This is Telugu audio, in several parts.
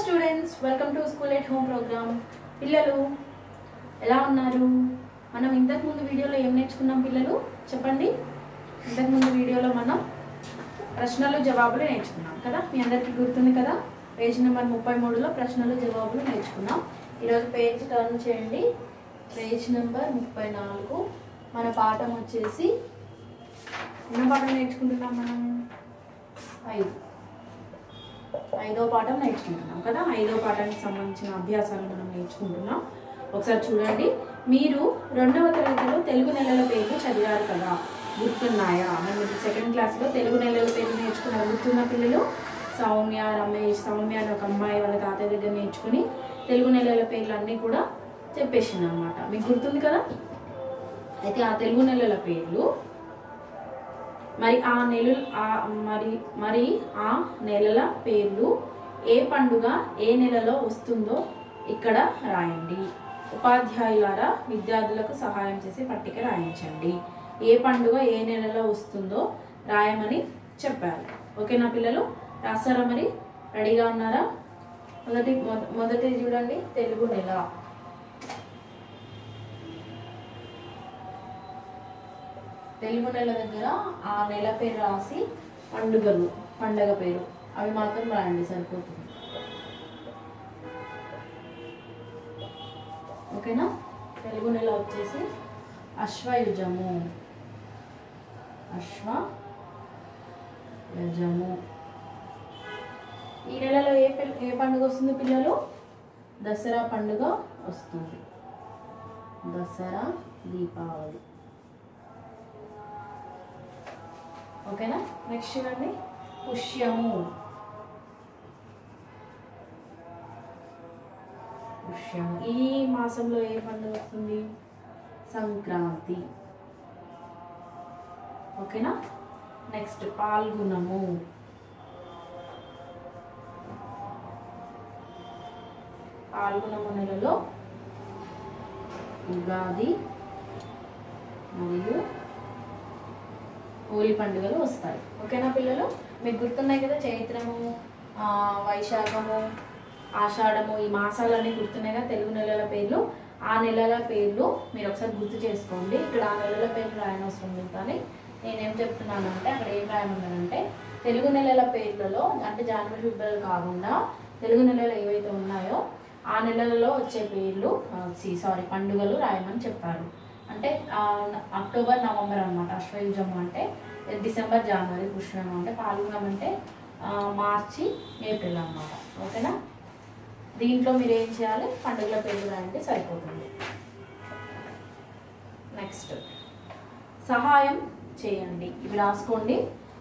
students welcome to school at home programme పిల్లలు ఎలా ఉన్నారు మనం ఇంతకు ముందు వీడియోలో ఏం నేర్చుకున్నాం పిల్లలు చెప్పండి ఇంతకు ముందు వీడియోలో మనం ప్రశ్నలు జవాబులు నేర్చుకున్నాం కదా మీ అందరికీ గుర్తుంది కదా పేజ్ నెంబర్ ముప్పై మూడులో ప్రశ్నలు జవాబులు నేర్చుకున్నాం ఈరోజు పేజ్ టర్న్ చేయండి పేజ్ నెంబర్ ముప్పై నాలుగు మన పాఠం వచ్చేసి ఎన్నో పాఠం నేర్చుకుంటున్నాం మనం ఐదు ఐదో పాఠం నేర్చుకుంటున్నాం కదా ఐదో పాఠానికి సంబంధించిన అభ్యాసాలు మనం నేర్చుకుంటున్నాం ఒకసారి చూడండి మీరు రెండవ తరగతిలో తెలుగు నెలల పేర్లు చదివారు కదా గుర్తున్నాయా మేము సెకండ్ క్లాస్లో తెలుగు నెలల పేర్లు నేర్చుకున్నారు గుర్తున్న పిల్లలు సౌమ్య రమేష్ సౌమ్య అని ఒక అమ్మాయి వాళ్ళ తాతయ్య దగ్గర నేర్చుకుని తెలుగు నెలల పేర్లు అన్నీ కూడా చెప్పేసింది అనమాట మీకు గుర్తుంది కదా అయితే ఆ తెలుగు నెలల పేర్లు మరి ఆ నెల ఆ మరి మరి ఆ నెలల పేర్లు ఏ పండుగ ఏ నెలలో వస్తుందో ఇక్కడ రాయండి ఉపాధ్యాయులారా విద్యార్థులకు సహాయం చేసి పట్టిక రాయించండి ఏ పండుగ ఏ నెలలో వస్తుందో రాయమని చెప్పారు ఓకేనా పిల్లలు రాస్తారా మరి రెడీగా ఉన్నారా మొదటి మొద- మొదటి చూడండి తెలుగు నెల తెలుగు నెల దగ్గర ఆ నెల పేరు రాసి పండుగలు పండగ పేరు అవి మాత్రం రాయండి సరిపోతుంది ఓకేనా తెలుగు నెల వచ్చేసి అశ్వయుజము అశ్వ యజము ఈ నెలలో ఏ పిల్- ఏ పండుగ వస్తుంది పిల్లలు దసరా పండుగ వస్తుంది దసరా దీపావళి ఓకేనా నెక్స్ట్ చూడండి పుష్యము పుష్యము ఈ మాసంలో ఏ పండుగ వస్తుంది సంక్రాంతి ఓకేనా నెక్స్ట్ పాల్గొనము పాల్గొనము నెలలో ఉగాది మరియు హోలీ పండుగలు వస్తాయి ఓకేనా పిల్లలు మీకు గుర్తున్నాయి కదా చైత్రము ఆ, వైశాఖము ఆషాఢము ఈ మాసాలన్నీ గుర్తున్నాయి కదా తెలుగు నెలల పేర్లు ఆ నెలల పేర్లు మీరు ఒకసారి గుర్తు చేసుకోండి ఇక్కడ ఆ నెలల పేర్లు రాయనవసరం లేదు కానీ నేనేం చెప్తున్నానంటే అక్కడ ఏం రాయమన్నానంటే తెలుగు నెలల పేర్లలో అంటే జనవరి ఫిబ్రవరి కాకుండా తెలుగు నెలలు ఏవైతే ఉన్నాయో ఆ నెలలలో వచ్చే పేర్లు సారీ పండుగలు రాయమని చెప్పారు అంటే ఆ, అక్టోబర్ నవంబర్ అనమాట అశ్వయుజం అంటే డిసెంబర్ జనవరి పుష్పం అంటే పాల్గొనం అంటే ఆ, మార్చి ఏప్రిల్ అన్నమాట ఓకేనా దీంట్లో మీరు ఏం చేయాలి పండుగల పేర్లు రాయండి సరిపోతుంది నెక్స్ట్ సహాయం చేయండి ఇవి రాసుకోండి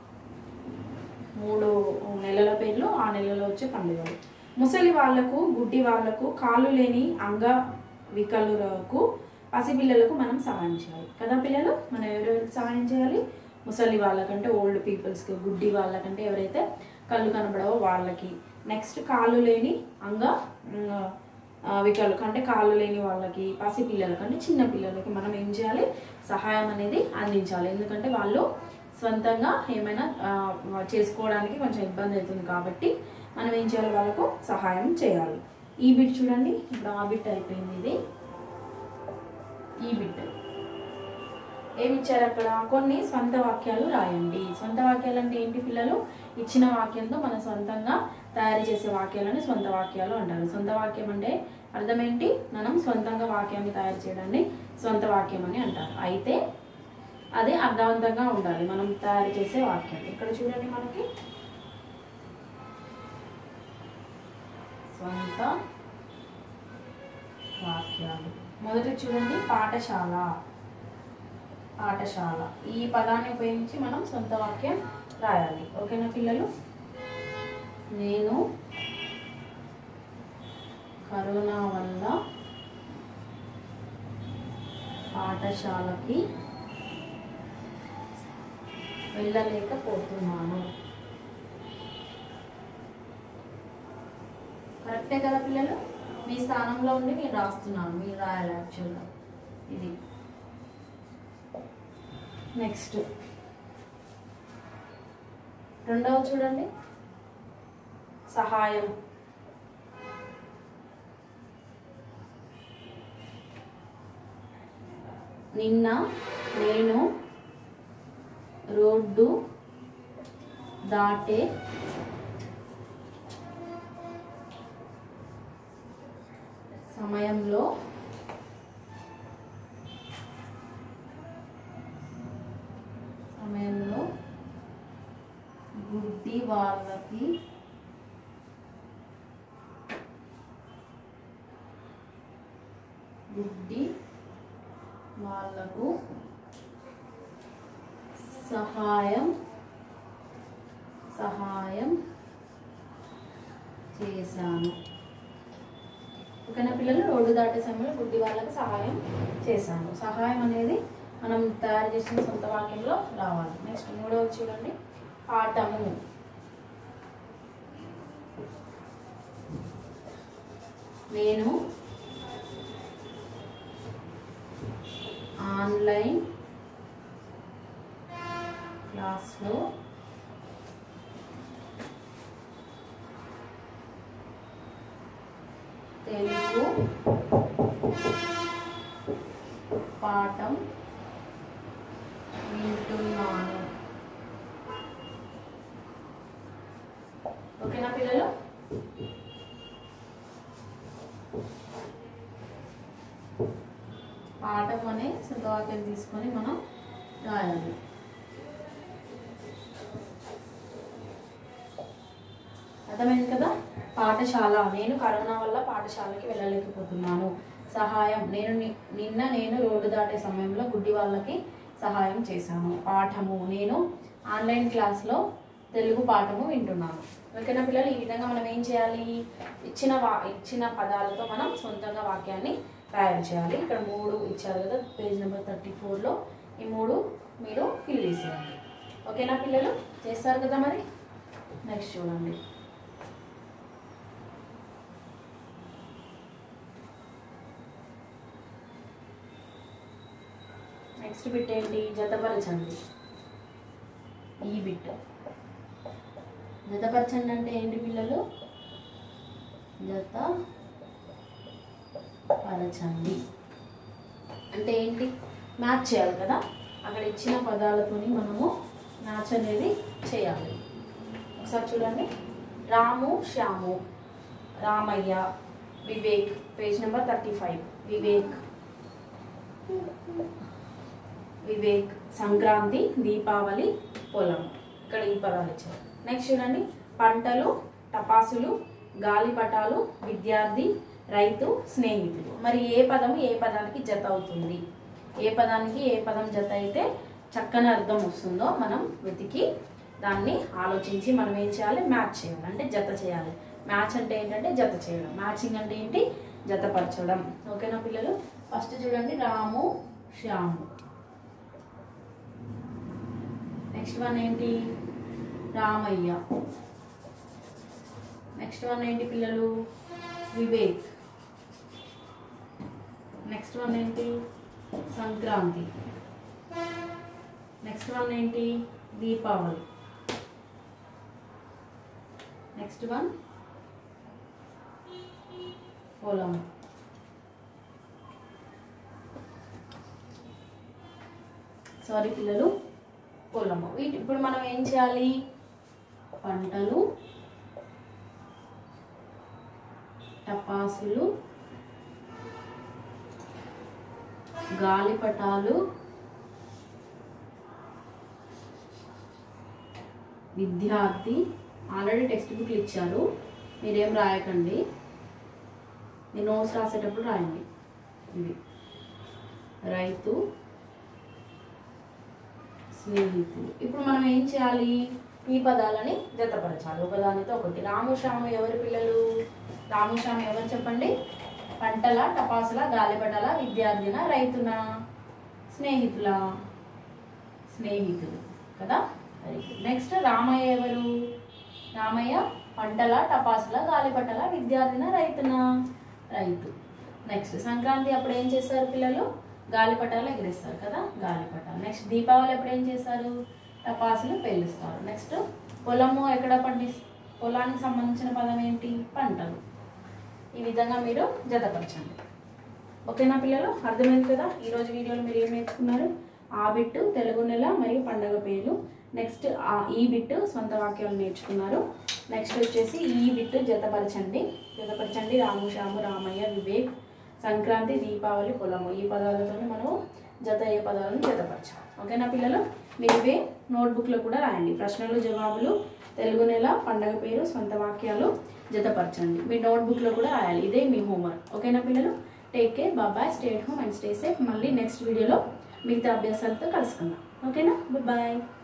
మూడు నెలల పేర్లు ఆ నెలలో వచ్చే పండుగలు ముసలి వాళ్లకు గుడ్డి వాళ్లకు కాళ్ళు లేని అంగ వికలులకు పసిపిల్లలకు మనం సహాయం చేయాలి కదా పిల్లలు మనం ఎవరెవరికి సహాయం చేయాలి ముసలి వాళ్ళకంటే ఓల్డ్ పీపుల్స్కి గుడ్డి వాళ్ళకంటే ఎవరైతే కళ్ళు కనబడవో వాళ్ళకి నెక్స్ట్ కాళ్ళు లేని అంగ ఆ, వికలకు అంటే కాళ్ళు లేని వాళ్ళకి పసి పిల్లలకి అంటే చిన్న పిల్లలకి మనం ఏం చేయాలి సహాయం అనేది అందించాలి ఎందుకంటే వాళ్ళు సొంతంగా ఏమైనా ఆ, చేసుకోవడానికి కొంచెం ఇబ్బంది అవుతుంది కాబట్టి మనం ఏం చేయాలి వాళ్ళకు సహాయం చేయాలి ఈ బిట్ చూడండి ఇప్పుడు ఆ బిట్ అయిపోయింది ఇది ఈ బిట్ ఏమి ఇచ్చారు అక్కడ కొన్ని స్వంత వాక్యాలు రాయండి స్వంత వాక్యాలు అంటే ఏంటి పిల్లలు ఇచ్చిన వాక్యంతో మన సొంతంగా తయారు చేసే వాక్యాలని సొంత వాక్యాలు అంటారు సొంత వాక్యం అంటే అర్థం ఏంటి మనం సొంతంగా వాక్యాన్ని తయారు చేయడాన్ని సొంత వాక్యం అని అంటారు అయితే అది అర్థవంతంగా ఉండాలి మనం తయారు చేసే వాక్యం ఇక్కడ చూడండి మనకి స్వంత వాక్యాలు మొదటి చూడండి పాఠశాల పాఠశాల ఈ పదాన్ని ఉపయోగించి మనం సొంత వాక్యం రాయాలి ఓకేనా పిల్లలు నేను కరోనా వల్ల పాఠశాలకి వెళ్ళలేకపోతున్నాను కరెక్టే కదా పిల్లలు మీ స్థానంలో ఉండి నేను రాస్తున్నాను మీరు రాయాలి యాక్చువల్గా ఇది నెక్స్ట్ రెండవ చూడండి సహాయం నిన్న నేను రోడ్డు దాటే సమయంలో సమయంలో గుడ్డి వాళ్ళకి గుడ్డి వాళ్ళకు సహాయం సహాయం చేశాను ఓకేనా పిల్లలు రోడ్డు దాటే సమయంలో గుడ్డి వాళ్ళకి సహాయం చేశాను సహాయం అనేది మనం తయారు చేసిన సొంత వాక్యంలో రావాలి నెక్స్ట్ మూడవది చూడండి పాఠము నేను ఆన్లైన్ క్లాస్లో తెలుగు పాఠం వింటున్నాను ఓకేనా పిల్లలు పాఠం అనే శుద్ధవాక్యం తీసుకొని మనం రాయాలి అర్థమైంది కదా పాఠశాల నేను కరోనా వల్ల పాఠశాలకి వెళ్ళలేకపోతున్నాను సహాయం నేను ని- నిన్న నేను రోడ్డు దాటే సమయంలో గుడ్డి వాళ్ళకి సహాయం చేశాను పాఠము నేను ఆన్లైన్ క్లాస్లో తెలుగు పాఠము వింటున్నాను ఓకేనా పిల్లలు ఈ విధంగా మనం ఏం చేయాలి ఇచ్చిన వా ఇచ్చిన పదాలతో మనం సొంతంగా వాక్యాన్ని తయారు చేయాలి ఇక్కడ మూడు ఇచ్చారు కదా పేజ్ నెంబర్ థర్టీ ఫోర్లో ఈ మూడు మీరు ఫిల్ చేసేయండి ఓకేనా పిల్లలు చేస్తారు కదా మరి నెక్స్ట్ చూడండి నెక్స్ట్ బిట్ ఏంటి జతపరచండి ఈ బిట్ జతపరచండి అంటే ఏంటి పిల్లలు జత పరచండి అంటే ఏంటి మ్యాచ్ చేయాలి కదా అక్కడ ఇచ్చిన పదాలతోని మనము మ్యాచ్ అనేది చేయాలి ఒకసారి చూడండి Ramu Shyamu Ramayya Vivek page number thirty five Vivek Vivek Sankranti Deepavali పొలం ఇక్కడ ఈ పదాలు ఇచ్చారు నెక్స్ట్ చూడండి పంటలు టపాసులు గాలిపటాలు విద్యార్థి రైతు స్నేహితులు మరి ఏ పదం ఏ పదానికి జత అవుతుంది ఏ పదానికి ఏ పదం జత అయితే చక్కని అర్థం వస్తుందో మనం వెతికి దాన్ని ఆలోచించి మనం ఏం చేయాలి మ్యాచ్ చేయాలి అంటే జత చేయాలి మ్యాచ్ అంటే ఏంటంటే జత చేయడం మ్యాచింగ్ అంటే ఏంటి జతపరచడం ఓకేనా పిల్లలు ఫస్ట్ చూడండి రాము శ్యాము నెక్స్ట్ వన్ ఏంటి రామయ్య నెక్స్ట్ వన్ ఏంటి పిల్లలు వివేక్ నెక్స్ట్ వన్ ఏంటి సంక్రాంతి నెక్స్ట్ వన్ ఏంటి దీపావళి నెక్స్ట్ వన్ పొలం సారీ పిల్లలు పొలము వీటి ఇప్పుడు మనం ఏం చేయాలి పంటలు టపాసులు గాలిపటాలు విద్యార్థి ఆల్రెడీ టెక్స్ట్ బుక్లు ఇచ్చారు మీరేం రాయకండి మీ నోట్స్ రాసేటప్పుడు రాయండి ఇవి రైతు స్నేహితులు ఇప్పుడు మనం ఏం చేయాలి ఈ పదాలని జతపరచాలి ఒకదానితో ఒకటి రాము శ్యాము ఎవరి పిల్లలు రాము శ్యాము ఎవరు చెప్పండి పంటల టపాసుల గాలిపటాల విద్యార్థిన రైతున స్నేహితుల స్నేహితులు కదా వెరీ గుడ్ నెక్స్ట్ రామయ్య ఎవరు రామయ్య పంటల టపాసుల గాలిపటాల విద్యార్థిన రైతున రైతు నెక్స్ట్ సంక్రాంతి అప్పుడు ఏం చేస్తారు పిల్లలు గాలిపటాలు ఎగిరిస్తారు కదా గాలిపటాలు నెక్స్ట్ దీపావళి ఎప్పుడు ఏం చేస్తారు టపాసులు పేలుస్తారు నెక్స్ట్ పొలము ఎక్కడ పండి పొలానికి సంబంధించిన పదం ఏంటి పంటలు ఈ విధంగా మీరు జతపరచండి ఓకేనా పిల్లలు అర్థమైంది కదా ఈరోజు వీడియోలో మీరు ఏం నేర్చుకున్నారు ఆ బిట్టు తెలుగు నెల మరియు పండగ పేర్లు నెక్స్ట్ ఆ ఈ బిట్టు సొంత వాక్యాలు నేర్చుకున్నారు నెక్స్ట్ వచ్చేసి ఈ బిట్టు జతపరచండి జతపరచండి రాము శ్యాము రామయ్య వివేక్ సంక్రాంతి దీపావళి పొలము ఈ పదాలతో మనం జత అయ్యే పదాలను జతపరచాం ఓకేనా పిల్లలు మీరు ఇవే నోట్బుక్లో కూడా రాయండి ప్రశ్నలు జవాబులు తెలుగు నెల పండగ పేరు సొంత వాక్యాలు జతపరచండి మీ నోట్బుక్లో కూడా రాయాలి ఇదే మీ హోంవర్క్ ఓకేనా పిల్లలు take care bye bye stay home and stay safe మళ్ళీ నెక్స్ట్ వీడియోలో మిగతా అభ్యాసాలతో కలుసుకుందాం ఓకేనా బాయ్